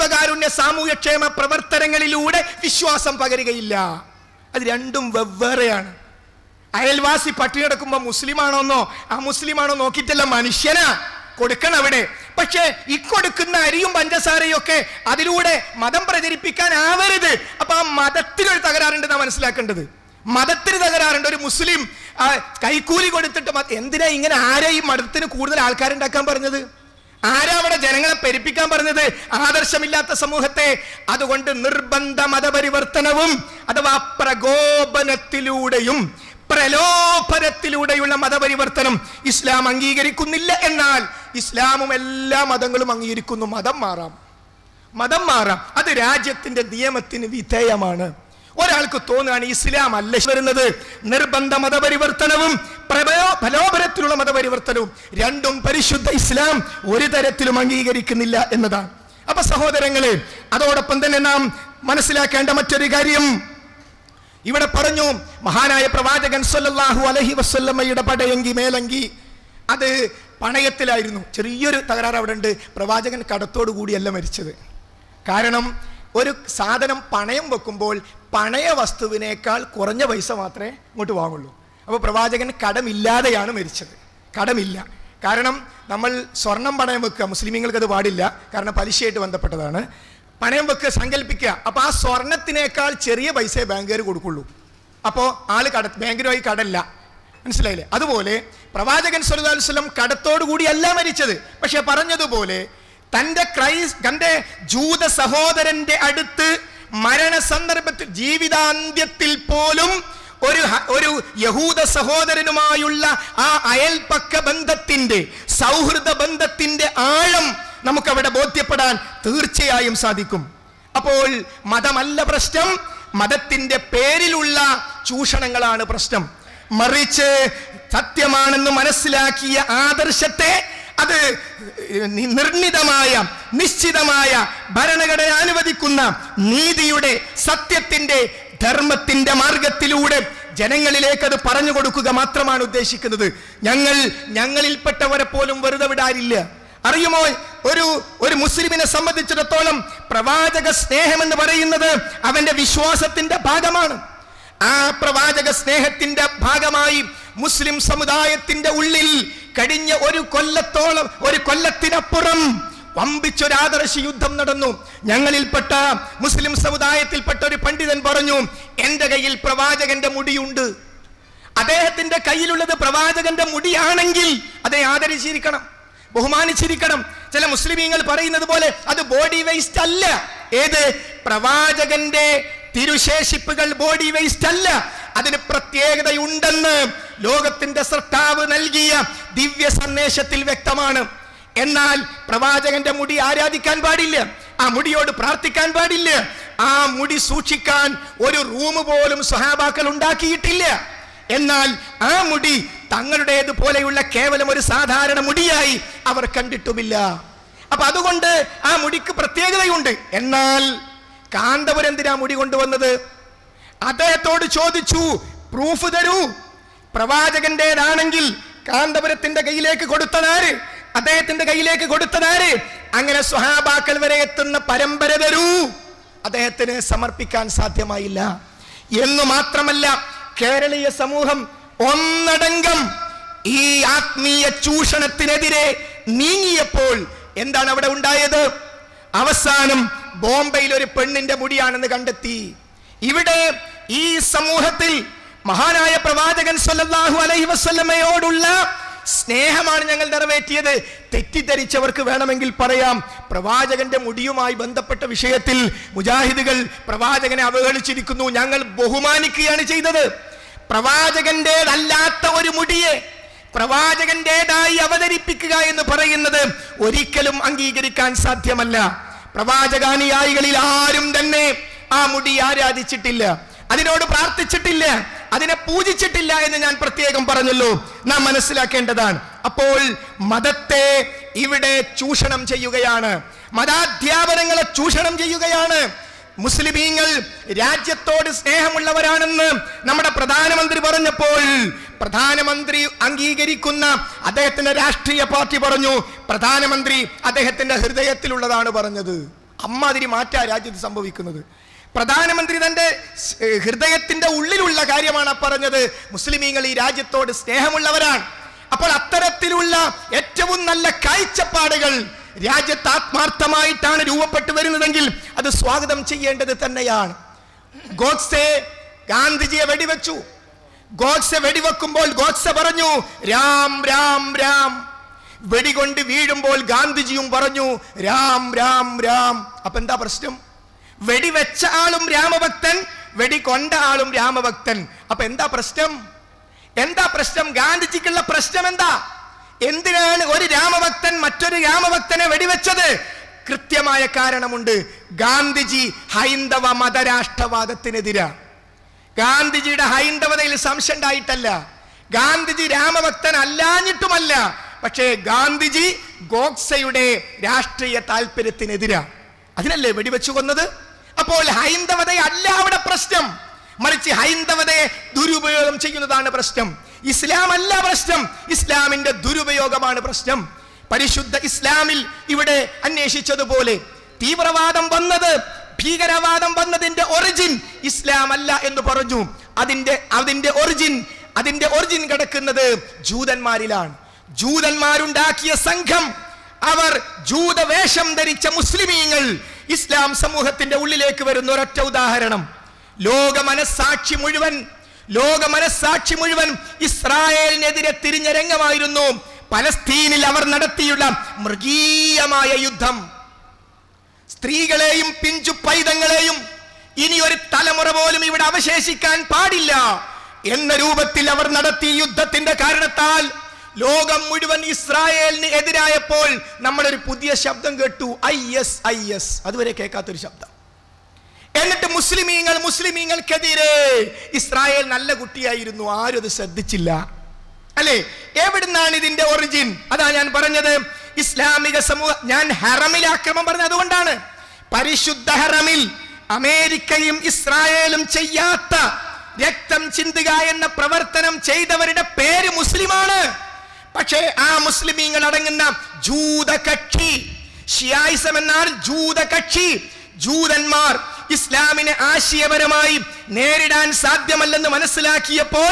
ജീവകാരുണ്യ സാമൂഹ്യക്ഷേമ പ്രവർത്തനങ്ങളിലൂടെ വിശ്വാസം പകരുകയില്ല അത് രണ്ടും വെവ്വേറെയാണ് അയൽവാസി പട്ടിണി കിടക്കുമ്പോ മുസ്ലിമാണോന്നോ ആ മുസ്ലിമാണോ നോക്കിയിട്ടല്ല മനുഷ്യനാ കൊടുക്കണം അവിടെ പക്ഷേ ഇക്കൊടുക്കുന്ന അരിയും പഞ്ചസാരയും ഒക്കെ അതിലൂടെ മതം പ്രചരിപ്പിക്കാൻ ആവരുത് അപ്പൊ ആ മതത്തിനൊരു തകരാറുണ്ടെന്നാ മനസ്സിലാക്കേണ്ടത് മതത്തിന് തകരാറുണ്ട് ഒരു മുസ്ലിം ആ, കൈക്കൂലി കൊടുത്തിട്ട് മത- എന്തിനാ ഇങ്ങനെ ആരാ ഈ മതത്തിന് കൂടുതൽ ആൾക്കാരുണ്ടാക്കാൻ പറഞ്ഞത് ആരാ അവിടെ ജനങ്ങളെ പെരുപ്പിക്കാൻ പറഞ്ഞത് ആദർശമില്ലാത്ത സമൂഹത്തെ അതുകൊണ്ട് നിർബന്ധ മതപരിവർത്തനവും അഥവാ പ്രകോപനത്തിലൂടെയും പ്രലോഭനത്തിലൂടെയുള്ള മതപരിവർത്തനം ഇസ്ലാം അംഗീകരിക്കുന്നില്ല എന്നാൽ ഇസ്ലാമും എല്ലാ മതങ്ങളും അംഗീകരിക്കുന്നു മതം മാറാം മതം മാറാം അത് രാജ്യത്തിന്റെ നിയമത്തിന് വിധേയമാണ് ഒരാൾക്ക് തോന്നുകയാണ് ഇസ്ലാം അല്ല വരുന്നത് നിർബന്ധ മതപരിവർത്തനവും പ്രബലോ ഫലോപരത്തിലുള്ള മതപരിവർത്തനവും രണ്ടും പരിശുദ്ധ ഇസ്ലാം ഒരു തരത്തിലും അംഗീകരിക്കുന്നില്ല എന്നതാണ് അപ്പൊ സഹോദരങ്ങളെ അതോടൊപ്പം തന്നെ നാം മനസ്സിലാക്കേണ്ട മറ്റൊരു കാര്യം ഇവിടെ പറഞ്ഞു മഹാനായ പ്രവാചകൻ സല്ലല്ലാഹു അലൈഹി വസല്ലമ്മയുടെ പടയങ്കി മേലങ്കി അത് പണയത്തിലായിരുന്നു ചെറിയൊരു തകരാറ് അവിടെ ഉണ്ട് പ്രവാചകൻ കടത്തോടു കൂടിയല്ല മരിച്ചത് കാരണം ഒരു സാധനം പണയം വെക്കുമ്പോൾ പണയ വസ്തുവിനേക്കാൾ കുറഞ്ഞ പൈസ മാത്രമേ ഇങ്ങോട്ട് വാങ്ങുള്ളൂ അപ്പോൾ പ്രവാചകൻ കടമില്ലാതെയാണ് മരിച്ചത് കടമില്ല കാരണം നമ്മൾ സ്വർണം പണയം വെക്കുക മുസ്ലിമീങ്ങൾക്ക് അത് പാടില്ല കാരണം പലിശയായിട്ട് ബന്ധപ്പെട്ടതാണ് പണയം വെക്കുക സങ്കല്പിക്കുക അപ്പൊ ആ സ്വർണത്തിനേക്കാൾ ചെറിയ പൈസയെ ബാങ്കുകാർ കൊടുക്കുള്ളൂ അപ്പോൾ ആള് കട ബാങ്കിനുമായി കടല്ല മനസ്സിലായില്ലേ അതുപോലെ പ്രവാചകൻ സല്ലല്ലാഹു അലൈഹി വസല്ലം കടത്തോടു കൂടിയല്ല മരിച്ചത് പക്ഷെ പറഞ്ഞതുപോലെ തന്റെ ക്രൈസ് തന്റെ ജൂത സഹോദരന്റെ അടുത്ത് മരണ സന്ദർഭത്തിൽ ജീവിതാന്ത്യത്തിൽ പോലും ഒരു ഹ- ഒരു യഹൂദ സഹോദരനുമായുള്ള ആ അയൽപക്ക ബന്ധത്തിന്റെ സൗഹൃദ ബന്ധത്തിന്റെ ആഴം നമുക്കവിടെ ബോധ്യപ്പെടാൻ തീർച്ചയായും സാധിക്കും അപ്പോൾ മതമല്ല പ്രശ്നം മതത്തിന്റെ പേരിലുള്ള ചൂഷണങ്ങളാണ് പ്രശ്നം മറിച്ച് സത്യമാണെന്ന് മനസ്സിലാക്കിയ ആദർശത്തെ അത് നി- നിർണിതമായ നിശ്ചിതമായ ഭരണഘടന അനുവദിക്കുന്ന നീതിയുടെ സത്യത്തിന്റെ ധർമ്മത്തിന്റെ മാർഗത്തിലൂടെ ജനങ്ങളിലേക്ക് അത് പറഞ്ഞു കൊടുക്കുക മാത്രമാണ് ഉദ്ദേശിക്കുന്നത് ഞങ്ങൾ ഞങ്ങളിൽപ്പെട്ടവരെ പോലും വെറുതെ വിടാറില്ല അറിയുമോ ഒരു ഒരു മുസ്ലിമിനെ സംബന്ധിച്ചിടത്തോളം പ്രവാചക സ്നേഹം എന്ന് പറയുന്നത് അവന്റെ വിശ്വാസത്തിന്റെ ഭാഗമാണ് ആ പ്രവാചക സ്നേഹത്തിന്റെ ഭാഗമായി മുസ്ലിം സമുദായത്തിന്റെ ഉള്ളിൽ കഴിഞ്ഞ ഒരു കൊല്ലത്തോളം ഒരു കൊല്ലത്തിനപ്പുറം വമ്പിച്ചൊരു ആദർശ യുദ്ധം നടന്നു ഞങ്ങളിൽപ്പെട്ട മുസ്ലിം സമുദായത്തിൽപ്പെട്ട ഒരു പണ്ഡിതൻ പറഞ്ഞു എന്റെ കയ്യിൽ പ്രവാചകന്റെ മുടിയുണ്ട് അദ്ദേഹത്തിന്റെ കയ്യിലുള്ളത് പ്രവാചകന്റെ മുടിയാണെങ്കിൽ அதை ആദരിച്ചിരിക്കണം ബഹുമാനിച്ചിരിക്കണം ചില മുസ്ലിമീങ്ങൾ പറയുന്നത് പോലെ അത് ബോഡി വേസ്റ്റ് അല്ല ഏത് പ്രവാചകന്റെ തിരുശേഷിപ്പുകൾ ബോഡി വേസ്റ്റ് അല്ല അതിന് പ്രത്യേകതയുണ്ടെന്ന് ലോകത്തിന്റെ സൃഷ്ടാവ് നൽകിയ ദിവ്യ സന്ദേശത്തിൽ വ്യക്തമാണ് എന്നാൽ പ്രവാചകന്റെ മുടി ആരാധിക്കാൻ പാടില്ല ആ മുടിയോട് പ്രാർത്ഥിക്കാൻ പാടില്ല ആ മുടി സൂക്ഷിക്കാൻ ഒരു റൂം പോലും സ്വഹാബാക്കൾ ഉണ്ടാക്കിയിട്ടില്ല എന്നാൽ ആ മുടി തങ്ങളുടേത് പോലെയുള്ള കേവലം ഒരു സാധാരണ മുടിയായി അവർ കണ്ടിട്ടുമില്ല അപ്പൊ അതുകൊണ്ട് ആ മുടിക്ക് പ്രത്യേകതയുണ്ട് എന്നാൽ കാന്തപുരം എന്തിനാ മുടി കൊണ്ടുവന്നത് അദ്ദേഹത്തോട് ചോദിച്ചു പ്രൂഫ് തരൂ പ്രവാചകന്റേതാണെങ്കിൽ കാന്തപുരത്തിന്റെ കയ്യിലേക്ക് കൊടുത്തതാര് അദ്ദേഹത്തിന്റെ കയ്യിലേക്ക് കൊടുത്തതാര് അങ്ങനെ സ്വഹാബാക്കൾ വരെ എത്തുന്ന പരമ്പര തരൂ അദ്ദേഹത്തിന് സമർപ്പിക്കാൻ സാധ്യമായില്ല എന്നു മാത്രമല്ല കേരളീയ സമൂഹം ഒന്നടങ്കം ഈ ആത്മീയ ചൂഷണത്തിനെതിരെ നീങ്ങിയപ്പോൾ എന്താണ് അവിടെ ഉണ്ടായത് അവസാനം ബോംബെയിൽ ഒരു പെണ്ണിന്റെ മുടിയാണെന്ന് കണ്ടെത്തി ഇവിടെ ഈ സമൂഹത്തിൽ മഹാനായ പ്രവാചകൻ സല്ലല്ലാഹു അലൈഹി വസല്ലമയോടുള്ള സ്നേഹമാണ് ഞങ്ങൾ നിറവേറ്റിയത് തെറ്റിദ്ധരിച്ചവർക്ക് വേണമെങ്കിൽ പറയാം പ്രവാചകന്റെ മുടിയുമായി ബന്ധപ്പെട്ട വിഷയത്തിൽ മുജാഹിദുകൾ പ്രവാചകനെ അവഹേളിച്ചിരിക്കുന്നു ഞങ്ങൾ ബഹുമാനിക്കുകയാണ് ചെയ്തത് പ്രവാചകന്റേതല്ലാത്ത ഒരു മുടിയെ പ്രവാചകന്റേതായി അവതരിപ്പിക്കുക എന്ന് പറയുന്നത് ഒരിക്കലും അംഗീകരിക്കാൻ സാധ്യമല്ല പ്രവാചകാനുയായികളിൽ ആരും തന്നെ ആ മുടി ആരാധിച്ചിട്ടില്ല അതിനോട് പ്രാർത്ഥിച്ചിട്ടില്ല അതിനെ പൂജിച്ചിട്ടില്ല എന്ന് ഞാൻ പ്രത്യേകം പറഞ്ഞല്ലോ നാം മനസ്സിലാക്കേണ്ടതാണ് അപ്പോൾ മതത്തെ ഇവിടെ ചൂഷണം ചെയ്യുകയാണ് മതാധ്യാപനങ്ങളെ ചൂഷണം ചെയ്യുകയാണ് മുസ്ലിമീങ്ങൾ രാജ്യത്തോട് സ്നേഹമുള്ളവരാണെന്ന് നമ്മുടെ പ്രധാനമന്ത്രി പറഞ്ഞപ്പോൾ പ്രധാനമന്ത്രി അംഗീകരിക്കുന്ന അദ്ദേഹത്തിന്റെ രാഷ്ട്രീയ പാർട്ടി പറഞ്ഞു പ്രധാനമന്ത്രി അദ്ദേഹത്തിന്റെ ഹൃദയത്തിലുള്ളതാണ് പറഞ്ഞത് അമ്മാതിരി മാറ്റാ രാജ്യത്ത് സംഭവിക്കുന്നത് പ്രധാനമന്ത്രി തന്റെ സ്- ഏഹ് ഹൃദയത്തിന്റെ ഉള്ളിലുള്ള കാര്യമാണ് ആ പറഞ്ഞത് മുസ്ലിമീങ്ങൾ ഈ രാജ്യത്തോട് സ്നേഹമുള്ളവരാണ് അപ്പോൾ അത്തരത്തിലുള്ള ഏറ്റവും നല്ല കാഴ്ചപ്പാടുകൾ രാജ്യത്ത് ആത്മാർത്ഥമായിട്ടാണ് രൂപപ്പെട്ടു വരുന്നതെങ്കിൽ അത് സ്വാഗതം ചെയ്യേണ്ടത് തന്നെയാണ് ഗോഡ്സെ ഗാന്ധിജിയെ വെടിവെച്ചു ഗോഡ്സെ വെടിവെക്കുമ്പോൾ ഗോഡ്സെ പറഞ്ഞു രാം രാം രാം വെടികൊണ്ട് വീഴുമ്പോൾ ഗാന്ധിജിയും പറഞ്ഞു രാം രാം രാം അപ്പൊ എന്താ പ്രശ്നം വെടിവെച്ച ആളും രാമഭക്തൻ വെടികൊണ്ട ആളും രാമഭക്തൻ അപ്പൊ എന്താ പ്രശ്നം എന്താ പ്രശ്നം ഗാന്ധിജിക്കുള്ള പ്രശ്നം എന്താ എന്തിനാണ് ഒരു രാമഭക്തൻ മറ്റൊരു രാമഭക്തനെ വെടിവെച്ചത് കൃത്യമായ കാരണമുണ്ട് ഗാന്ധിജി ഹൈന്ദവ മതരാഷ്ട്രവാദത്തിനെതിരാ ഗാന്ധിജിയുടെ ഹൈന്ദവതയിൽ സംശയം ഉണ്ടായിട്ടല്ല ഗാന്ധിജി രാമഭക്തൻ അല്ലാഞ്ഞിട്ടുമല്ല പക്ഷേ ഗാന്ധിജി ഗോഡ്സയുടെ രാഷ്ട്രീയ താല്പര്യത്തിനെതിരാ അതിനല്ലേ വെടിവെച്ചു കൊന്നത് അപ്പോൾ ഹൈന്ദവതയല്ല അവിടെ പ്രശ്നം മറിച്ച് ഹൈന്ദവതയെ ദുരുപയോഗം ചെയ്യുന്നതാണ് പ്രശ്നം ഇസ്ലാം അല്ല പ്രശ്നം ഇസ്ലാമിന്റെ ദുരുപയോഗമാണ് പ്രശ്നം പരിശുദ്ധ ഇസ്ലാമിൽ ഇവിടെ അന്വേഷിച്ചതുപോലെ തീവ്രവാദം വന്നത് ഭീകരവാദം വന്നതിന്റെ ഒറിജിൻ ഇസ്ലാം അല്ല എന്ന് പറഞ്ഞു അതിന്റെ അതിന്റെ ഒറിജിൻ അതിന്റെ ഒറിജിൻ കിടക്കുന്നത് ജൂതന്മാരിലാണ് ജൂതന്മാരുണ്ടാക്കിയ സംഘം അവർ ജൂതവേഷം ധരിച്ച മുസ്ലിമീങ്ങൾ ഇസ്ലാം സമൂഹത്തിന്റെ ഉള്ളിലേക്ക് വരുന്ന ഒരൊറ്റ ഉദാഹരണം ലോക മനസ്സാക്ഷി മുഴുവൻ ലോക മനസ്സാക്ഷി മുഴുവൻ ഇസ്രായേലിനെതിരെ തിരിഞ്ഞ രംഗമായിരുന്നു പലസ്തീനിൽ അവർ നടത്തിയുള്ള മൃഗീയമായ യുദ്ധം സ്ത്രീകളെയും പിഞ്ചു പൈതങ്ങളെയും ഇനി ഒരു തലമുറ പോലും ഇവിടെ അവശേഷിക്കാൻ പാടില്ല എന്ന രൂപത്തിൽ അവർ നടത്തിയ യുദ്ധത്തിന്റെ കാരണത്താൽ ലോകം മുഴുവൻ ഇസ്രായേലിന് എതിരായപ്പോൾ നമ്മളൊരു പുതിയ ശബ്ദം കേട്ടു ഐ എസ് ഐ എസ് അതുവരെ കേൾക്കാത്തൊരു ശബ്ദം എന്നിട്ട് മുസ്ലിമീങ്ങൾ മുസ്ലിമീങ്ങൾക്കെതിരെ ഇസ്രായേൽ നല്ല കുട്ടിയായിരുന്നു ആരും അത് ശ്രദ്ധിച്ചില്ല അല്ലേ എവിടുന്നാണ് ഇതിന്റെ ഒറിജിൻ അതാ ഞാൻ പറഞ്ഞത് ഇസ്ലാമിക സമൂഹ ഞാൻ ഹറമിൽ ആക്രമം പറഞ്ഞത് അതുകൊണ്ടാണ് പരിശുദ്ധ ഹറമിൽ അമേരിക്കയും ഇസ്രായേലും ചെയ്യാത്ത രക്തം ചിന്തുക എന്ന പ്രവർത്തനം ചെയ്തവരുടെ പേര് മുസ്ലിമാണ് പക്ഷേ ആ മുസ്ലിമീങ്ങൾ അടങ്ങുന്ന ജൂത കക്ഷി ഷിയായിസം എന്നാൽ ജൂത കക്ഷി ജൂതന്മാർ ഇസ്ലാമിനെ ആശയപരമായി നേരിടാൻ സാധ്യമല്ലെന്ന് മനസ്സിലാക്കിയപ്പോൾ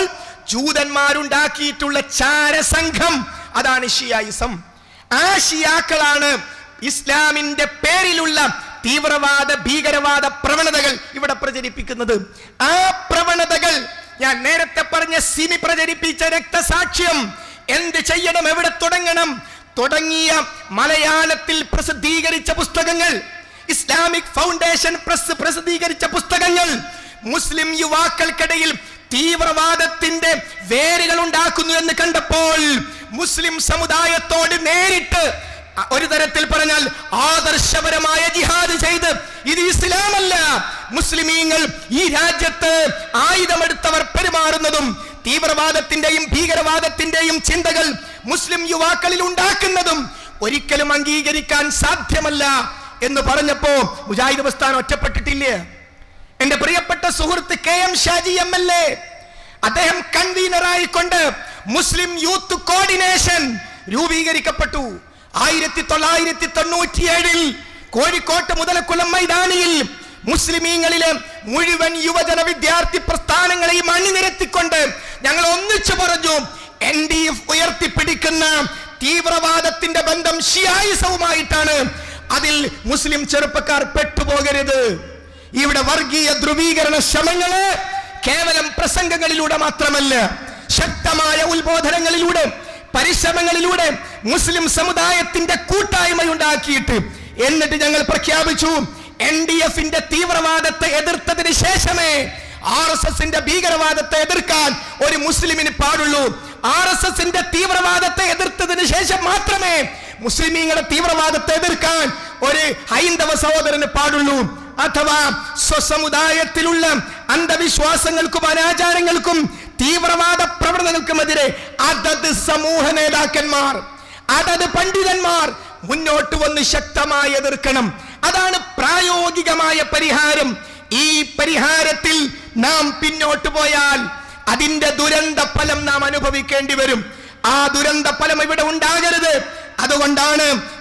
ജൂതന്മാരുണ്ടാക്കിയിട്ടുള്ള ചാരസംഘം അതാണ് ഷിയായിസം ആ ഷിയാക്കളാണ് ഇസ്ലാമിന്റെ പേരിലുള്ള തീവ്രവാദ ഭീകരവാദ പ്രവണതകൾ ഇവിടെ പ്രചരിപ്പിക്കുന്നത് ആ പ്രവണതകൾ ഞാൻ നേരത്തെ പറഞ്ഞ സിമി പ്രചരിപ്പിച്ച രക്തസാക്ഷ്യം എന്ത് ചെയ്യണം എവിടെ തുടങ്ങണം തുടങ്ങിയ മലയാളത്തിൽ പ്രസിദ്ധീകരിച്ച പുസ്തകങ്ങൾ ഇസ്ലാമിക് ഫൗണ്ടേഷൻ പ്രസ് പ്രസിദ്ധീകരിച്ച പുസ്തകങ്ങൾ മുസ്ലിം യുവാക്കൾക്കിടയിൽ തീവ്രവാദത്തിന്റെ വേരുകൾ ഉണ്ടാക്കുന്നു എന്ന് കണ്ടപ്പോൾ മുസ്ലിം സമുദായത്തോട് നേരിട്ട് അ- ഒരു തരത്തിൽ പറഞ്ഞാൽ ആദർശപരമായ ജിഹാദ് ചെയ്ത് ഇത് ഇസ്ലാമല്ല മുസ്ലിമീങ്ങൾ ഈ രാജ്യത്ത് ആയുധമെടുത്തവർ പെരുമാറുന്നതും തീവ്രവാദത്തിന്റെയും ഭീകരവാദത്തിന്റെയും ചിന്തകൾ മുസ്ലിം യുവാക്കളിൽ ഉണ്ടാക്കുന്നതും ഒരിക്കലും അംഗീകരിക്കാൻ സാധ്യമല്ല എന്ന് പറഞ്ഞപ്പോ മുജാഹിദ് പ്രസ്ഥാനം ഒറ്റപ്പെട്ടിട്ടില്ലേ എന്റെ പ്രിയപ്പെട്ട സുഹൃത്ത് K M Shaji M L A അദ്ദേഹം കൺവീനറായിക്കൊണ്ട് മുസ്ലിം യൂത്ത് കോർഡിനേഷൻ രൂപീകരിക്കപ്പെട്ടു ആയിരത്തി തൊള്ളായിരത്തി തൊണ്ണൂറ്റിയേഴിൽ കോഴിക്കോട്ട് മുതലക്കുളം മൈതാനിയിൽ മുസ്ലിമീങ്ങളിലെ മുഴുവൻ യുവജന വിദ്യാർത്ഥി പ്രസ്ഥാനങ്ങളെയും അണിനിരത്തിക്കൊണ്ട് ഞങ്ങൾ ഒന്നിച്ചു പറഞ്ഞു എൻ ഡി എഫ് ഉയർത്തിപ്പിടിക്കുന്ന തീവ്രവാദത്തിന്റെ ബന്ധം ഷിയായിസവുമായിട്ടാണ് അതിൽ മുസ്ലിം ചെറുപ്പക്കാർ പെട്ടുപോകരുത് ഇവിടെ വർഗീയ ധ്രുവീകരണ ശ്രമങ്ങള് കേവലം പ്രസംഗങ്ങളിലൂടെ മാത്രമല്ല ശക്തമായ ഉത്ബോധനങ്ങളിലൂടെ പരിശ്രമങ്ങളിലൂടെ മുസ്ലിം സമുദായത്തിന്റെ കൂട്ടായ്മ ഉണ്ടാക്കിയിട്ട് എന്നിട്ട് ഞങ്ങൾ പ്രഖ്യാപിച്ചു എൻ ഡി എഫിന്റെ തീവ്രവാദത്തെ എതിർത്തതിന് ശേഷമേ ആർ എസ് എസിന്റെ ഭീകരവാദത്തെ എതിർക്കാൻ ഒരു മുസ്ലിമിന് പാടുള്ളൂ ആർ എസ് എസിന്റെ തീവ്രവാദത്തെ എതിർത്തതിന് ശേഷം മാത്രമേ മുസ്ലിമീങ്ങളുടെ തീവ്രവാദത്തെ എതിർക്കാൻ ഒരു ഹൈന്ദവ സഹോദരന് പാടുള്ളൂ അഥവാ സ്വസമുദായത്തിലുള്ള അന്ധവിശ്വാസങ്ങൾക്കും അനാചാരങ്ങൾക്കും തീവ്രവാദ പ്രവണതകൾക്കുമെതിരെ അതത് സമൂഹ നേതാക്കന്മാർ അതത് പണ്ഡിതന്മാർ മുന്നോട്ട് വന്ന് ശക്തമായി എതിർക്കണം അതാണ് പ്രായോഗികമായ പരിഹാരം ഈ പരിഹാരത്തിൽ നാം പിന്നോട്ട് പോയാൽ അതിന്റെ ദുരന്ത ഫലം നാം അനുഭവിക്കേണ്ടി വരും ആ ദുരന്ത ഫലം ഇവിടെ ഉണ്ടാകരുത് അതുകൊണ്ടാണ്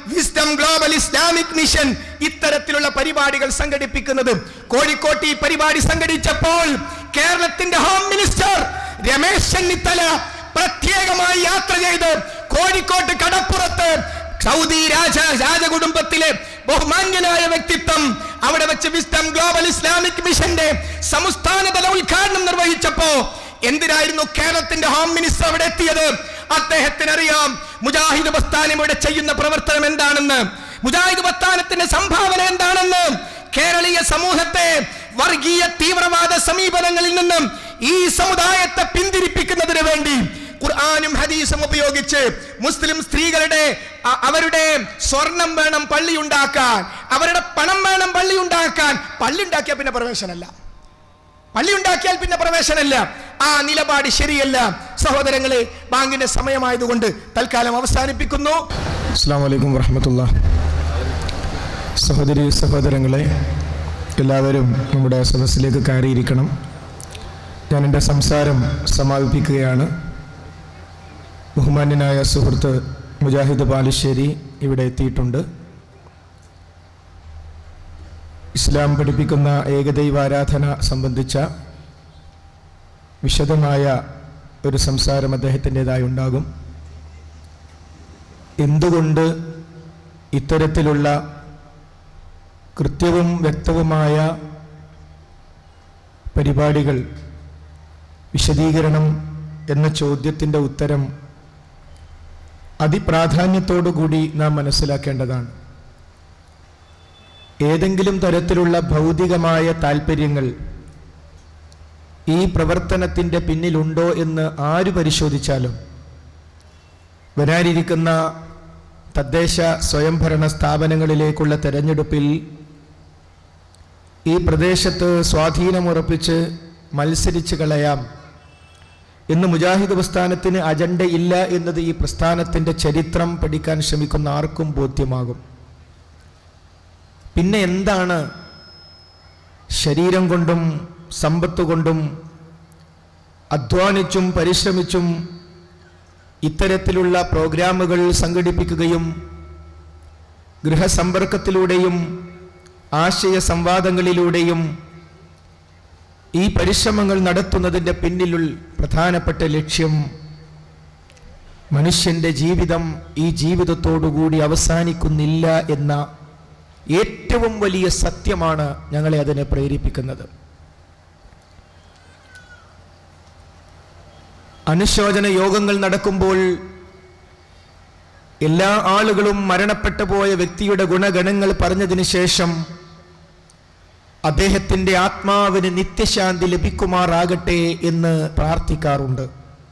വിസ്ഡം ഗ്ലോബൽ ഇസ്ലാമിക് മിഷൻ ഇത്തരത്തിലുള്ള പരിപാടികൾ സംഘടിപ്പിക്കുന്നത് കോഴിക്കോട്ട് ഈ പരിപാടി സംഘടിച്ചപ്പോൾ കേരളത്തിന്റെ ഹോം മിനിസ്റ്റർ രമേശ് ചെന്നിത്തല പ്രത്യേകമായി യാത്ര ചെയ്ത് കോഴിക്കോട്ട് കടപ്പുറത്ത് സൗദി രാജ രാജകുടുംബത്തിലെ ബഹുമാന്യനായ വ്യക്തിത്വം അവിടെ വെച്ച് വിസ്ഡം ഗ്ലോബൽ ഇസ്ലാമിക് മിഷന്റെ സംസ്ഥാനതല ഉദ്ഘാടനം നിർവഹിച്ചപ്പോ എന്തിനായിരുന്നു കേരളത്തിന്റെ ഹോം മിനിസ്റ്റർ അവിടെ എത്തിയത് അദ്ദേഹത്തിന് അറിയാം മുജാഹിദ് പ്രസ്ഥാനം ഇവിടെ ചെയ്യുന്ന പ്രവർത്തനം എന്താണെന്ന് മുജാഹിദ് പ്രസ്ഥാനത്തിന്റെ സംഭാവന എന്താണെന്ന് കേരളീയ സമൂഹത്തെ വർഗീയ തീവ്രവാദ സമീപനങ്ങളിൽ നിന്നും ഈ സമുദായത്തെ പിന്തിരിപ്പിക്കുന്നതിന് വേണ്ടി ഖുർആാനും ഹദീസും ഉപയോഗിച്ച് മുസ്ലിം സ്ത്രീകളുടെ അ- അവരുടെ സ്വർണം വേണം പള്ളി ഉണ്ടാക്കാൻ അവരുടെ പണം വേണം പള്ളി ഉണ്ടാക്കാൻ പള്ളി ഉണ്ടാക്കിയ പിന്നെ പ്രവേശനമല്ല പള്ളി ഉണ്ടാക്കിയാൽ പിന്നെ പ്രവേശനമല്ല ആ നിലപാട് ശരിയല്ല സഹോദരങ്ങളെ ബാങ്കിന്റെ സമയമായതുകൊണ്ട് തൽക്കാലം അവസാനിപ്പിക്കുന്നു അസ്സാം വലൈക്കും വറഹമത്തുള്ള സഹോദരി സഹോദരങ്ങളെ എല്ലാവരും നമ്മുടെ സദസ്സിലേക്ക് കയറിയിരിക്കണം ഞാൻ എൻ്റെ സംസാരം സമാപിപ്പിക്കുകയാണ് ബഹുമാന്യനായ സുഹൃത്ത് മുജാഹിദ് ബാലുശ്ശേരി ഇവിടെ എത്തിയിട്ടുണ്ട് ഇസ്ലാം പഠിപ്പിക്കുന്ന ഏകദൈവ ആരാധന സംബന്ധിച്ച വിശദമായ ഒരു സംസാരം അദ്ദേഹത്തിൻ്റെതായി ഉണ്ടാകും എന്തുകൊണ്ട് ഇത്തരത്തിലുള്ള കൃത്യവും വ്യക്തവുമായ പരിപാടികൾ വിശദീകരണം എന്ന ചോദ്യത്തിൻ്റെ ഉത്തരം അതിപ്രാധാന്യത്തോടുകൂടി നാം മനസ്സിലാക്കേണ്ടതാണ് ഏതെങ്കിലും തരത്തിലുള്ള ഭൗതികമായ താല്പര്യങ്ങൾ ഈ പ്രവർത്തനത്തിൻ്റെ പിന്നിലുണ്ടോ എന്ന് ആര് പരിശോധിച്ചാലും വരാനിരിക്കുന്ന തദ്ദേശ സ്വയംഭരണ സ്ഥാപനങ്ങളിലേക്കുള്ള തെരഞ്ഞെടുപ്പിൽ ഈ പ്രദേശത്ത് സ്വാധീനമുറപ്പിച്ച് മത്സരിച്ച് കളയാം എന്ന് മുജാഹിദ് പ്രസ്ഥാനത്തിന് അജണ്ട ഇല്ല എന്നത് ഈ പ്രസ്ഥാനത്തിൻ്റെ ചരിത്രം പഠിക്കാൻ ശ്രമിക്കുന്ന ആർക്കും ബോധ്യമാകും പിന്നെ എന്താണ് ശരീരം കൊണ്ടും സമ്പത്ത് കൊണ്ടും അധ്വാനിച്ചും പരിശ്രമിച്ചും ഇത്തരത്തിലുള്ള പ്രോഗ്രാമുകൾ സംഘടിപ്പിക്കുകയും ഗൃഹസമ്പർക്കത്തിലൂടെയും ആശയ സംവാദങ്ങളിലൂടെയും ഈ പരിശ്രമങ്ങൾ നടത്തുന്നതിൻ്റെ പിന്നിലുള്ള പ്രധാനപ്പെട്ട ലക്ഷ്യം മനുഷ്യൻ്റെ ജീവിതം ഈ ജീവിതത്തോടുകൂടി അവസാനിക്കുന്നില്ല എന്ന ഏറ്റവും വലിയ സത്യമാണ് ഞങ്ങളെ അതിനെ പ്രേരിപ്പിക്കുന്നത് അനുശോചന യോഗങ്ങൾ നടക്കുമ്പോൾ എല്ലാ ആളുകളും മരണപ്പെട്ടു പോയ വ്യക്തിയുടെ ഗുണഗണങ്ങൾ പറഞ്ഞതിന് ശേഷം അദ്ദേഹത്തിൻ്റെ ആത്മാവിന് നിത്യശാന്തി ലഭിക്കുമാറാകട്ടെ എന്ന് പ്രാർത്ഥിക്കാറുണ്ട്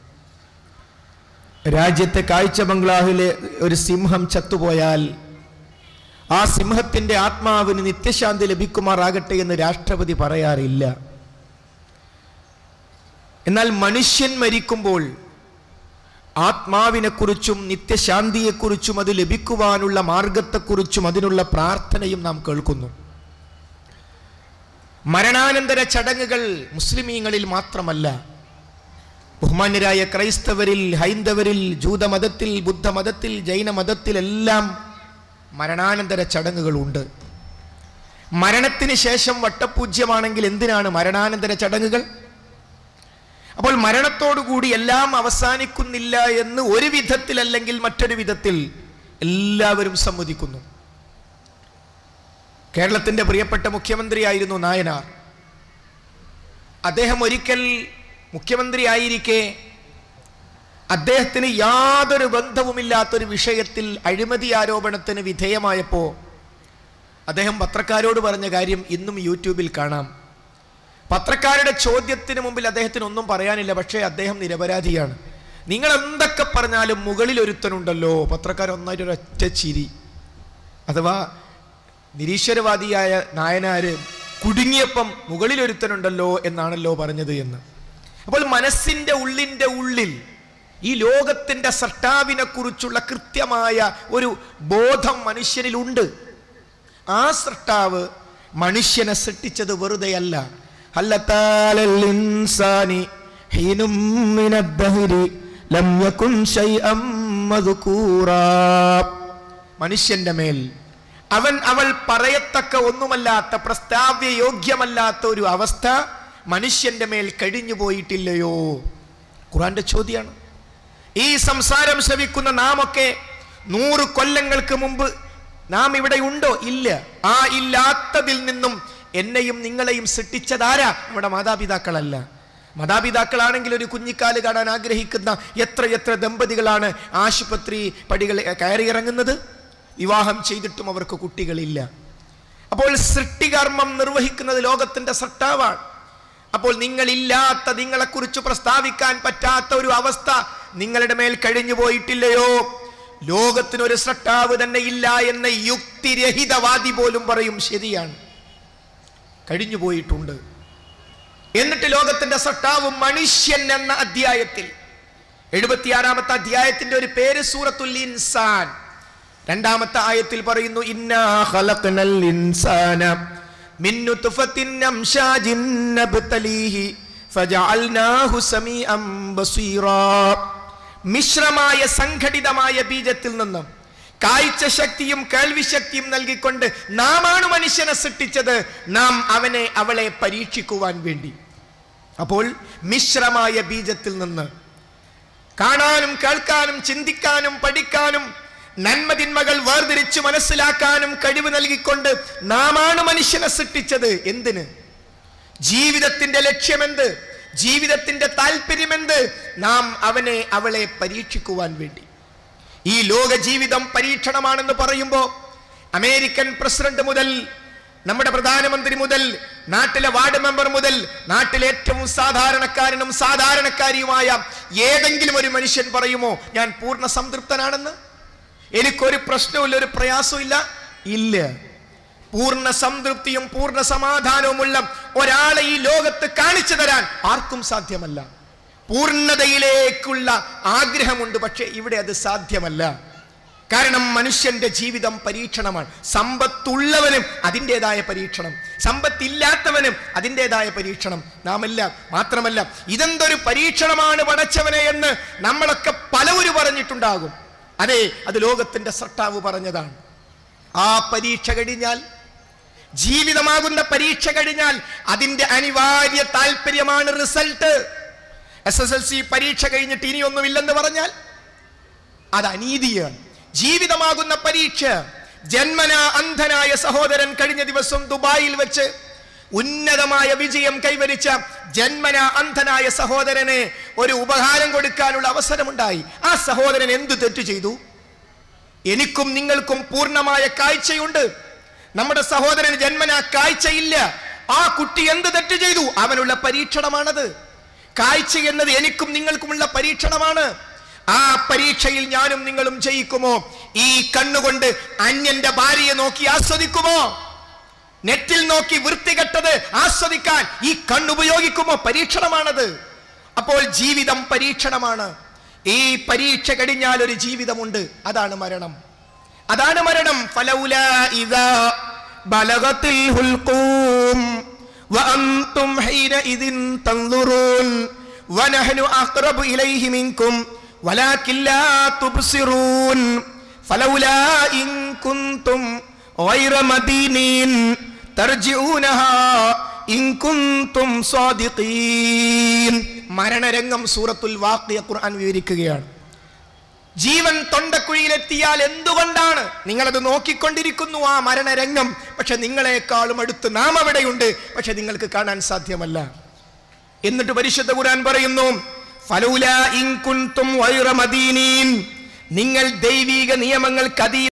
രാജ്യത്തെ കാഴ്ച ബംഗ്ലാവിലെ ഒരു സിംഹം ചത്തുപോയാൽ ആ സിംഹത്തിൻ്റെ ആത്മാവിന് നിത്യശാന്തി ലഭിക്കുമാറാകട്ടെ എന്ന് രാഷ്ട്രപതി പറയാറില്ല എന്നാൽ മനുഷ്യൻ മരിക്കുമ്പോൾ ആത്മാവിനെക്കുറിച്ചും നിത്യശാന്തിയെക്കുറിച്ചും അത് ലഭിക്കുവാനുള്ള മാർഗത്തെക്കുറിച്ചും അതിനുള്ള പ്രാർത്ഥനയും നാം കേൾക്കുന്നു മരണാനന്തര ചടങ്ങുകൾ മുസ്ലിമീങ്ങളിൽ മാത്രമല്ല ബഹുമാന്യരായ ക്രൈസ്തവരിൽ ഹൈന്ദവരിൽ ജൂതമതത്തിൽ ബുദ്ധമതത്തിൽ ജൈനമതത്തിലെല്ലാം മരണാനന്തര ചടങ്ങുകളുണ്ട് മരണത്തിന് ശേഷം വട്ടപൂജ്യമാണെങ്കിൽ എന്തിനാണ് മരണാനന്തര ചടങ്ങുകൾ അപ്പോൾ മരണത്തോടുകൂടി എല്ലാം അവസാനിക്കുന്നില്ല എന്ന് ഒരു വിധത്തിൽ അല്ലെങ്കിൽ മറ്റൊരു വിധത്തിൽ എല്ലാവരും സമ്മതിക്കുന്നു കേരളത്തിന്റെ പ്രിയപ്പെട്ട മുഖ്യമന്ത്രിയായിരുന്നു നായനാർ അദ്ദേഹം ഒരിക്കൽ മുഖ്യമന്ത്രിയായിരിക്കെ അദ്ദേഹത്തിന് യാതൊരു ബന്ധവുമില്ലാത്തൊരു വിഷയത്തിൽ അഴിമതി ആരോപണത്തിന് വിധേയമായപ്പോൾ അദ്ദേഹം പത്രക്കാരോട് പറഞ്ഞ കാര്യം ഇന്നും യൂട്യൂബിൽ കാണാം പത്രക്കാരുടെ ചോദ്യത്തിന് മുമ്പിൽ അദ്ദേഹത്തിന് ഒന്നും പറയാനില്ല പക്ഷേ അദ്ദേഹം നിരപരാധിയാണ് നിങ്ങൾ എന്തൊക്കെ പറഞ്ഞാലും മുകളിൽ ഒരുത്തനുണ്ടല്ലോ പത്രക്കാർ ഒന്നായിട്ട് ഒരൊറ്റ ചിരി അഥവാ നിരീശ്വരവാദിയായ നായനാര് കുടുങ്ങിയപ്പം മുകളിൽ ഒരുത്തനുണ്ടല്ലോ എന്നാണല്ലോ പറഞ്ഞത് എന്ന് അപ്പോൾ മനസ്സിന്റെ ഉള്ളിന്റെ ഉള്ളിൽ ഈ ലോകത്തിന്റെ സൃഷ്ടാവിനെ കുറിച്ചുള്ള കൃത്യമായ ഒരു ബോധം മനുഷ്യനിലുണ്ട് ആ സൃഷ്ടാവ് മനുഷ്യനെ സൃഷ്ടിച്ചത് വെറുതെയല്ല ഹല്ലത്താലൽ ഇൻസാനി ഹീനും മിനദ്ദഹരി ലം യകുൻ ശൈഅം മദ്കൂറാ മനുഷ്യന്റെ മേൽ അവൻ അവൾ പറയത്തക്ക ഒന്നുമല്ലാത്ത പ്രസ്താവ്യ യോഗ്യമല്ലാത്ത ഒരു അവസ്ഥ മനുഷ്യന്റെ മേൽ കഴിഞ്ഞു പോയിട്ടില്ലയോ ഖുറാന്റെ ചോദ്യമാണ് ഈ സംസാരം ശ്രവിക്കുന്ന നാമൊക്കെ നൂറ് കൊല്ലങ്ങൾക്ക് മുമ്പ് നാം ഇവിടെ ഉണ്ടോ ഇല്ല ആ ഇല്ലാത്തതിൽ നിന്നും എന്നെയും നിങ്ങളെയും സൃഷ്ടിച്ചതാരാ നമ്മുടെ മാതാപിതാക്കളല്ല മാതാപിതാക്കളാണെങ്കിൽ ഒരു കുഞ്ഞിക്കാല് കാണാൻ ആഗ്രഹിക്കുന്ന എത്ര എത്ര ദമ്പതികളാണ് ആശുപത്രി പടികൾ കയറിയിറങ്ങുന്നത് വിവാഹം ചെയ്തിട്ടും അവർക്ക് കുട്ടികളില്ല അപ്പോൾ സൃഷ്ടികർമ്മം നിർവഹിക്കുന്നത് ലോകത്തിന്റെ സട്ടാവാണ് അപ്പോൾ നിങ്ങളില്ലാത്ത നിങ്ങളെക്കുറിച്ച് പ്രസ്താവിക്കാൻ പറ്റാത്ത ഒരു അവസ്ഥ നിങ്ങളുടെ മേൽ കഴിഞ്ഞു പോയിട്ടില്ലയോ ലോകത്തിനൊരു സൃഷ്ടാവ് തന്നെ ഇല്ല എന്ന യുക്തിരഹിതവാദി പോലും പറയും ശരിയാണ് കഴിഞ്ഞു പോയിട്ടുണ്ട് എന്നിട്ട് ലോകത്തിന്റെ സട്ടാവ് മനുഷ്യൻ എന്ന അധ്യായത്തിൽ എഴുപത്തിയാറാമത്തെ അധ്യായത്തിന്റെ ഒരു പേര് സൂറത്തുൽ ഇൻസാൻ രണ്ടാമത്തെ ആയത്തിൽ പറയുന്നു ഇന്നാ ഖലഖ്നൽ ഇൻസാന മിൻ നുത്ഫത്തിൻ അംശാജിൻ നബ്തലീഹി ഫജഅൽനാഹു സമീഅൻ ബസീറാ മിശ്രമായ സംഘടിതമായ ബീജത്തിൽ നിന്നും കാഴ്ച ശക്തിയും കേൾവി ശക്തിയും നൽകിക്കൊണ്ട് നാമാണ് മനുഷ്യനെ സൃഷ്ടിച്ചത് നാം അവനെ അവളെ പരീക്ഷിക്കുവാൻ വേണ്ടി അപ്പോൾ മിശ്രമായ ബീജത്തിൽ നിന്ന് കാണാനും കേൾക്കാനും ചിന്തിക്കാനും പഠിക്കാനും നന്മതിന്മകൾ വേർതിരിച്ച് മനസ്സിലാക്കാനും കഴിവ് നൽകിക്കൊണ്ട് നാമാണ് മനുഷ്യനെ സൃഷ്ടിച്ചത് എന്തിന് ജീവിതത്തിന്റെ ലക്ഷ്യമെന്ത് ജീവിതത്തിന്റെ താല്പര്യമെന്ത് നാം അവനെ അവളെ പരീക്ഷിക്കുവാൻ വേണ്ടി ഈ ലോക ജീവിതം പരീക്ഷണമാണെന്ന് പറയുമ്പോൾ അമേരിക്കൻ പ്രസിഡന്റ് മുതൽ നമ്മുടെ പ്രധാനമന്ത്രി മുതൽ നാട്ടിലെ വാർഡ് മെമ്പർ മുതൽ നാട്ടിലെ ഏറ്റവും സാധാരണക്കാരനും സാധാരണക്കാരിയുമായ ഏതെങ്കിലും ഒരു മനുഷ്യൻ പറയുമോ ഞാൻ പൂർണ്ണ സംതൃപ്തനാണെന്ന് എനിക്കൊരു പ്രശ്നവുമില്ല ഒരു പ്രയാസവും ഇല്ല ഇല്ല പൂർണ്ണ സംതൃപ്തിയും പൂർണ്ണ സമാധാനവുമുള്ള ഒരാളെ ഈ ലോകത്ത് കാണിച്ചു തരാൻ ആർക്കും സാധ്യമല്ല പൂർണ്ണതയിലേക്കുള്ള ആഗ്രഹമുണ്ട് പക്ഷെ ഇവിടെ അത് സാധ്യമല്ല കാരണം മനുഷ്യന്റെ ജീവിതം പരീക്ഷണമാണ് സമ്പത്തുള്ളവനും അതിൻ്റെതായ പരീക്ഷണം സമ്പത്തില്ലാത്തവനും അതിൻ്റെതായ പരീക്ഷണം നാമെല്ലാം മാത്രമല്ല ഇതെന്തൊരു പരീക്ഷണമാണ് പടച്ചവനെ എന്ന് നമ്മളൊക്കെ പലവരും പറഞ്ഞിട്ടുണ്ടാകും അതെ അത് ലോകത്തിന്റെ സട്ടാവ് പറഞ്ഞതാണ് ആ പരീക്ഷ കഴിഞ്ഞാൽ ജീവിതമാകുന്ന പരീക്ഷ കഴിഞ്ഞാൽ അതിന്റെ അനിവാര്യ താല്പര്യമാണ് result S S L C പരീക്ഷ കഴിഞ്ഞിട്ട് ഇനിയൊന്നുമില്ലെന്ന് പറഞ്ഞാൽ അത് അനീതിയാണ് ജീവിതമാകുന്ന പരീക്ഷ ജന്മന അന്ധനായ സഹോദരൻ കഴിഞ്ഞ ദിവസം ദുബായിൽ വെച്ച് ഉന്നതമായ വിജയം കൈവരിച്ച ജന്മന അന്ധനായ സഹോദരനെ ഒരു ഉപഹാരം കൊടുക്കാനുള്ള അവസരമുണ്ടായി ആ സഹോദരൻ എന്ത് തെറ്റ് ചെയ്തു എനിക്കും നിങ്ങൾക്കും പൂർണ്ണമായ കാഴ്ചയുണ്ട് നമ്മുടെ സഹോദരന് ജന്മന കാഴ്ചയില്ല ആ കുട്ടി എന്ത് തെറ്റ് ചെയ്തു അവനുള്ള പരീക്ഷണമാണത് കാഴ്ച എന്നത് എനിക്കും നിങ്ങൾക്കുമുള്ള പരീക്ഷണമാണ് ആ പരീക്ഷയിൽ ഞാനും നിങ്ങളും ജയിക്കുമോ ഈ കണ്ണുകൊണ്ട് അന്യന്റെ ഭാര്യയെ നോക്കി ആസ്വദിക്കുമോ നെറ്റിൽ നോക്കി വൃത്തികെട്ടത് ആസ്വദിക്കാൻ ഈ കണ്ണുപയോഗിക്കുമോ പരീക്ഷണമാണത് അപ്പോൾ ജീവിതം പരീക്ഷണമാണ് ഈ പരീക്ഷ കഴിഞ്ഞാൽ ഒരു ജീവിതമുണ്ട് അതാണ് മരണം അതാണ് മരണം ഫലൗല ഇദാ ബലഗത്തിൽ ഹുൽഖൂം വഅൻതും ഹീനഇദിൻ തൻദുറൂൻ വനഹ്നു അഖ്റബു ഇലൈഹി മിൻകും വലാകിൻ ലാ തുബ്സിറൂൻ ഫലൗലാ ഇൻ കുൻതും غير مدينين ترجعونها ഇൻ കുന്തും സ്വാദിഖീൻ മരണരംഗം സൂറത്തുൽ വാഖിയ ഖുർആൻ വിവരിക്കുകയാണ് ജീവൻ തൊണ്ടക്കുഴിയിലെത്തിയാൽ എന്തുകൊണ്ടാണ് നിങ്ങളത് നോക്കിക്കൊണ്ടിരിക്കുന്നു ആ മരണരംഗം പക്ഷെ നിങ്ങളെക്കാളും അടുത്ത് നാം അവിടെയുണ്ട് പക്ഷെ നിങ്ങൾക്ക് കാണാൻ സാധ്യമല്ല എന്നിട്ട് പരിശുദ്ധ ഖുർആൻ പറയുന്നു ഫലൗല ഇൻ കുൻതും ഗൈറ മദീനീൻ നിങ്ങൾ ദൈവിക നിയമങ്ങൾക്ക് അതീത